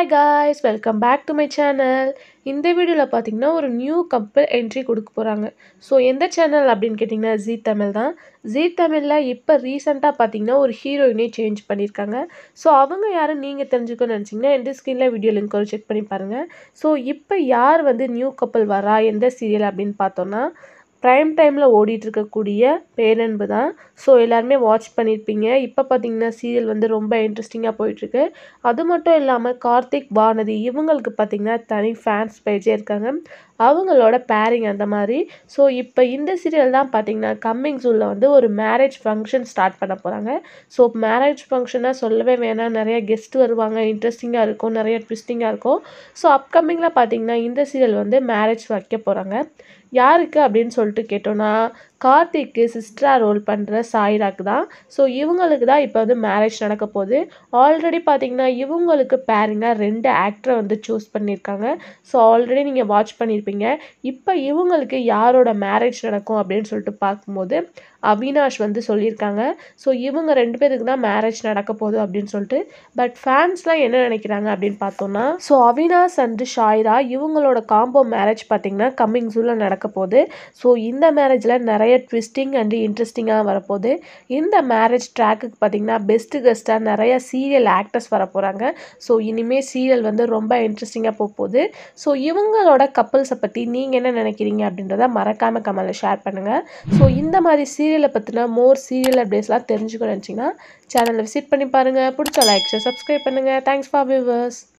hi guys welcome back to my channel இந்த வீடியோவில் பார்த்தீங்கன்னா ஒரு நியூ கப்பல் என்ட்ரி கொடுக்க போகிறாங்க ஸோ எந்த சேனல் அப்படின்னு கேட்டிங்கன்னா ஜீ தமிழ் தான் ஜீ தமிழில் இப்போ ரீசெண்டாக பார்த்தீங்கன்னா ஒரு ஹீரோயினே சேஞ்ச் பண்ணியிருக்காங்க ஸோ அவங்க யாரும் நீங்கள் தெரிஞ்சுக்கணும்னு நினச்சிங்கன்னா எந்த ஸ்க்ரீனில் வீடியோ லிங்க் ஒரு செக் பண்ணி பாருங்கள் ஸோ இப்போ யார் வந்து நியூ கப்பல் வரா எந்த சீரியல் அப்படின்னு பார்த்தோன்னா ப்ரைம் டைமில் ஓடிட்டு இருக்கக்கூடிய பேரன்பு தான் ஸோ எல்லாருமே வாட்ச் பண்ணியிருப்பீங்க இப்போ பார்த்தீங்கன்னா சீரியல் வந்து ரொம்ப இன்ட்ரெஸ்டிங்காக போயிட்டுருக்கு அது மட்டும் இல்லாமல் கார்த்திக் வானதி இவங்களுக்கு பார்த்தீங்கன்னா தனி ஃபேன்ஸ் பேஜே இருக்காங்க அவங்களோட பேரிங் அந்த மாதிரி ஸோ இப்போ இந்த சீரியல் தான் பார்த்தீங்கன்னா கம்மிங் சூனில் வந்து ஒரு மேரேஜ் ஃபங்க்ஷன் ஸ்டார்ட் பண்ண போகிறாங்க ஸோ மேரேஜ் ஃபங்க்ஷனாக சொல்லவே வேணாம் நிறைய கெஸ்ட் வருவாங்க இன்ட்ரெஸ்டிங்காக இருக்கும் நிறைய ட்விஸ்டிங்காக இருக்கும் ஸோ அப்கமிங்கில் பார்த்தீங்கன்னா இந்த சீரியல் வந்து மேரேஜ் வைக்க போகிறாங்க யாருக்கு அப்படின்னு சொல்லிட்டு கேட்டோன்னா கார்த்திக்கு சிஸ்டராக ரோல் பண்ணுற சாய்ராக்கு தான் ஸோ இவங்களுக்கு தான் இப்போ வந்து மேரேஜ் நடக்க போகுது ஆல்ரெடி பார்த்தீங்கன்னா இவங்களுக்கு பேரிங்காக ரெண்டு ஆக்டரை வந்து சூஸ் பண்ணியிருக்காங்க ஸோ ஆல்ரெடி நீங்கள் வாட்ச் பண்ணியிருப்பீங்க இப்போ இவங்களுக்கு யாரோட மேரேஜ் நடக்கும் அப்படின்னு சொல்லிட்டு பார்க்கும்போது அவினாஷ் வந்து சொல்லியிருக்காங்க ஸோ இவங்க ரெண்டு பேருக்கு தான் மேரேஜ் நடக்க போகுது அப்படின்னு சொல்லிட்டு பட் ஃபேன்ஸ்லாம் என்ன நினைக்கிறாங்க அப்படின்னு பார்த்தோன்னா ஸோ அவினாஷ் அண்ட் ஷாய்ரா இவங்களோட காம்போ மேரேஜ் பார்த்தீங்கன்னா கம்மிங் சூனில் நடக்க போகுது ஸோ இந்த மேரேஜில் நிறைய ட்விஸ்டிங் அண்ட் இன்ட்ரெஸ்டிங்காக வரப்போகுது இந்த மேரேஜ் ட்ராக்குக்கு பார்த்தீங்கன்னா பெஸ்ட்டு கெஸ்ட்டாக நிறைய சீரியல் ஆக்டர்ஸ் வர போகிறாங்க ஸோ இனிமேல் சீரியல் வந்து ரொம்ப இன்ட்ரெஸ்டிங்காக போக போகுது ஸோ இவங்களோட கப்பல்ஸை பற்றி நீங்கள் என்ன நினைக்கிறீங்க அப்படின்றத மறக்காமல் கமெண்ட்டில் ஷேர் பண்ணுங்கள் ஸோ இந்த மாதிரி சீரியலை பற்றின மோர் சீரியல் அப்டேட்ஸ்லாம் தெரிஞ்சுக்கணும்னு நினச்சிங்கன்னா சேனலை விசிட் பண்ணி பாருங்கள் பிடிச்ச லைக் சப்ஸ்கிரைப் பண்ணுங்கள் தேங்க்ஸ் ஃபார் வியூவர்ஸ்